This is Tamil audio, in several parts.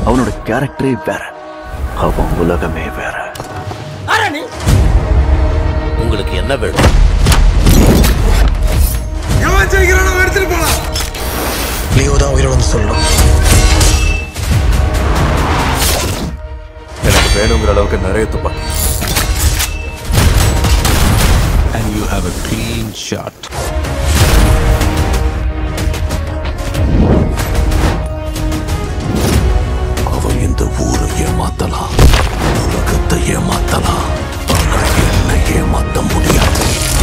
அவனோட கேரக்டரே வேற அவன் உலகமே வேற உங்களுக்கு என்ன வேணும் எவன் ஜெயிக்கிறானோ அவன் எடுத்துட்டு போலாம் லியோ தான் உயிரோட வந்து சொல்லணும் எனக்கு வேணுங்கிற அளவுக்கு நிறைய துப்பாக்கி and you have a clean shot. அவன் இந்த ஊரை ஏமாத்தலாம் உலகத்தை ஏமாத்தலாம் ஆனா என்னை ஏமாத்த முடியாது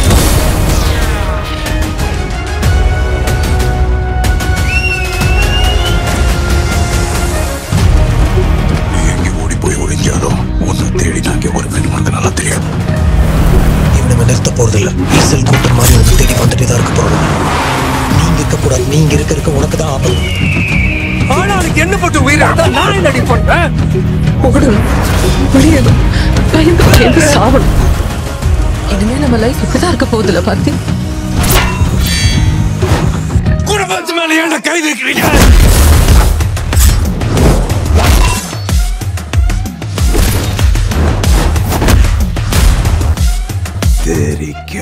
நீ எங்க ஓடி போய் ஒளிஞ்சாலும் உன்னை தேடி நான் இங்கே வருவேன் உனக்கு நல்லா தெரியும் இவனுங்க நிறுத்த போறது இல்ல ஈசல் கூட்டம் மாதிரி உனக்கு தேடி வந்துட்டே தான் இருக்க போறாங்க நீங்க இருக்க கூடாது நீங்க இருக்க இருக்க உனக்கு தான் ஆபத்து ஆனாலுக்கு என்ன போட்டு உயிரை நான் என்னடி பண்றேன் ஓடணும் ஒளியணும் பயந்து பயந்து சாவணும் இனிமே நம்ம லைஃப் இப்படிதான் இருக்க போகுதுல பாத்தி குடும்பத்து மேல ஏன்டா கை வைக்கிறீங்க தெரிக்க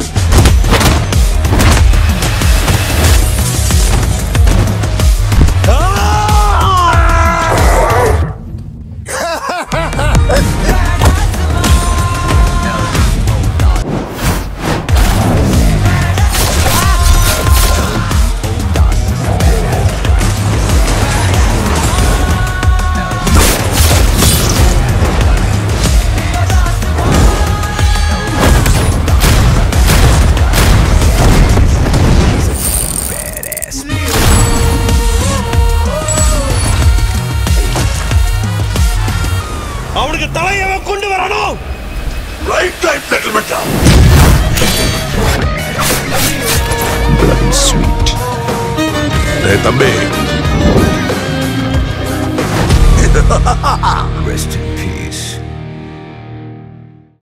அவனுக்கு தலையவ கொண்டு வரணும் ரைட் லைஃப் செட்டில்மெண்டா Bloody sweet. டேய் தம்பி